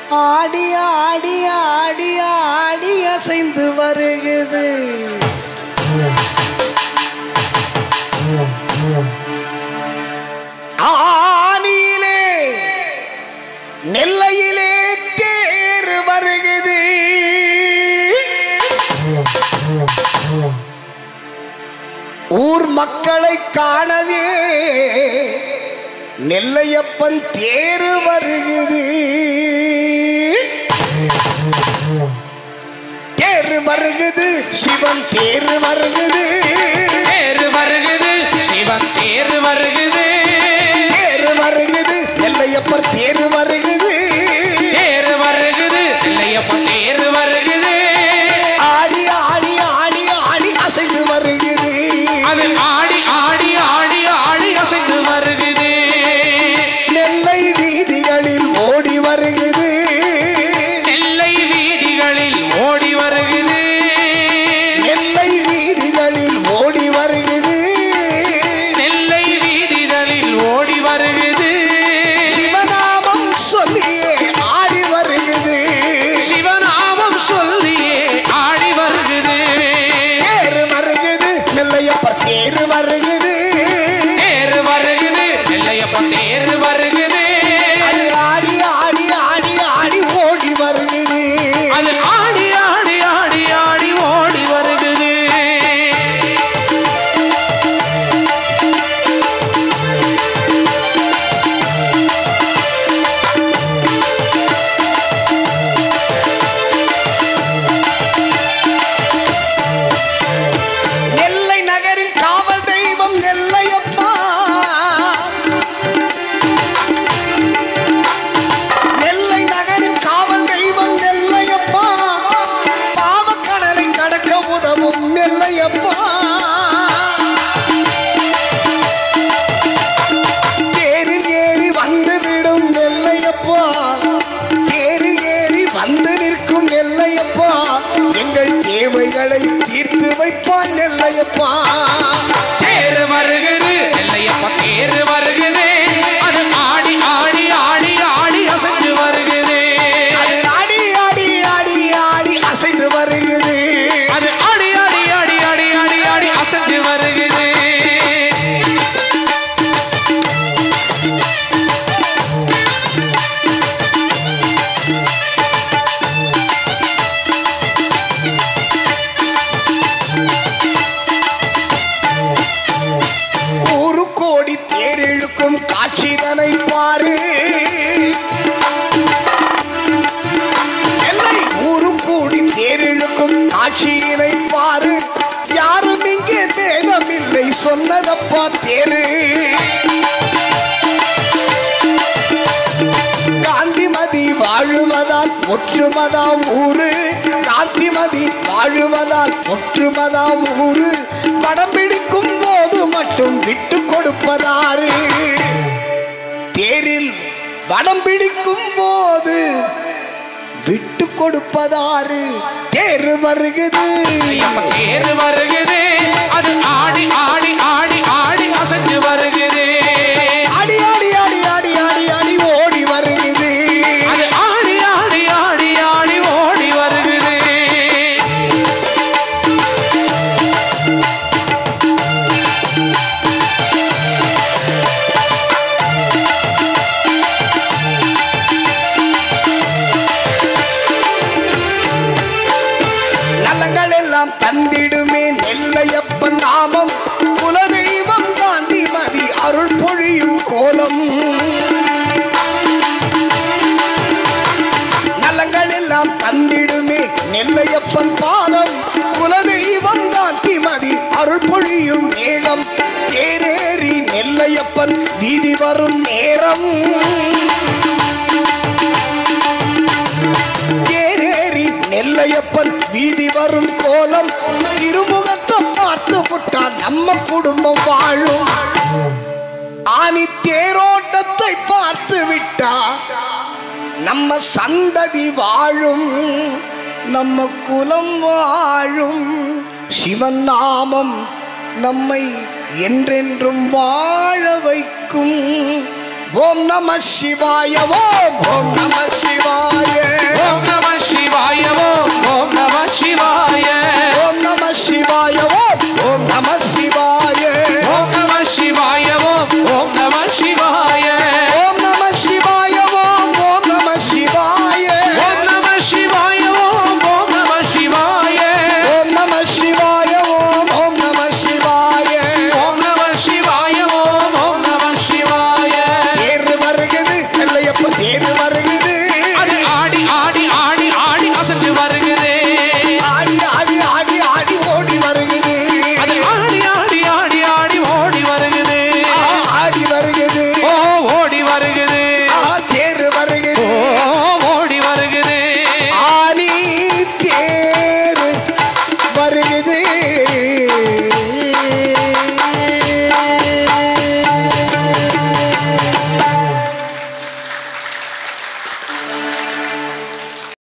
ஆடி ஆடி ஆடி ஆடி அசைந்து வருகுது ஆனியிலே நெல்லையிலே தேர் வருகுது ஊர் மக்களை காணவே நெல்லையப்பன் தேர் வருகுது தேர் வருகுது சிவன் தேர் வருகுது தேர் வருகுது சிவன் தேர் வருகுது தேர் வருகுது நெல்லையப்பர் தேர் வருகுது தேர் வருகுது இல்லையப்ப தேர் வருகுது ஆடி ஆடி ஆடி ஆடி அசைந்து வருகுது அது ஆடி ஆடி ஆடி ஆடி அசைந்து வருகுது நெல்லை வீதிகளில் ஓடி வருகுது நெல்லை வீதிகளில் ஓடி வருகுது நெல்லை வீதிகளில் ஓடி வருகுது நெல்லை வீதிகளில் ஓடி வருகுது சிவநாமம் சொல்லியே ஆடி வருகுது சிவநாமம் சொல்லியே ஆடி வருகுது தேர் வருகுது நெல்லையப்பர் தேர் வருகுது தேர் வருகுது இல்லையப்ப தேர் வருகுது அது ஆடி ஆடி ஆடி ஆடி ஓடி வருகுது அது ஆடி ஆடி ஆடி ஆடி ஓடி வருகுது நெல்லை நகரின் காவல் தெய்வம் நெல்லையப்பா நெல்லை நகரின் காவல் தெய்வம் நெல்லையப்பா பாவக்கடலை கடக்க உதவும் நெல்லையப்பா தேரில் ஏறி வந்து விடும் நெல்லையப்பா தேரில் ஏறி வந்து நிற்கும் நெல்லையப்பா எங்கள் தேவைகளை தீர்த்து வைப்பான் நெல்லையப்பா தேர் வருகுது இல்லையப்ப தேர் வருகுது அது ஆடி ஆடி ஆடி ஆடி அசைஞ்சு வருகுது அது ஆடி ஆடி ஆடி ஆடி அசைந்து வருகிறது அது ஆடி ஆடி ஆடி ஆடி ஆடி ஆடி அசைஞ்சு வருகுது ஒரு கோடி தேர் இழுக்கும் காட்சிதனை பாரு எல்லை ஒரு கோடி தேர் இழுக்கும் காட்சியினை பாரு யாரும் இங்கே வேதமில்லை சொன்னதப்பா தேரு காந்திமதி வாழுவதால் ஒற்றுமதா ஊரு காந்திமதி வாழுவதால் ஒற்றுமதா ஊரு படம் பிடிக்கும் போது மட்டும் விட்டு கொடுப்பதாரு தேரில் வடம் பிடிக்கும் போது விட்டு கொடுப்பதாரு தேர் வருகுது ஐயப்ப தேர் வருகுது அது ஆடி ஆடி ஆடி ஆடி அசைஞ்சு வருகுது அடி அடி அடி அடி அடி அடி ஓடி வருகுது அது ஆடி ஆடி ஆடி ஆடி ஓடி வருகுது நலங்கள் எல்லாம் தந்திடுமே நெல்லையப்பன் நாமம் குலதெய்வம் காந்திமதி அருள் பொழியும் கோலம் நலங்கள் எல்லாம் தந்திடுமே நெல்லையப்பன் பாதம் குலதெய்வம் காந்திமதி அருள் பொழியும் மேகம் தேரேறி நெல்லையப்பன் வீதி வரும் நேரம் ஏறேறி நெல்லையப்பன் வீதி வரும் கோலம் திருமுகத்தை பார்த்து விட்டா நம்ம குடும்பம் வாழும் ஆனி தேரோட்டத்தை பார்த்து விட்டா நம்ம சந்ததி வாழும் நம்ம குலம் வாழும் சிவன் நாமம் நம்மை என்றென்றும் வாழ வைக்கும் ஓம் நம சிவாய ஓம் ஓம் நம சிவாய ஆ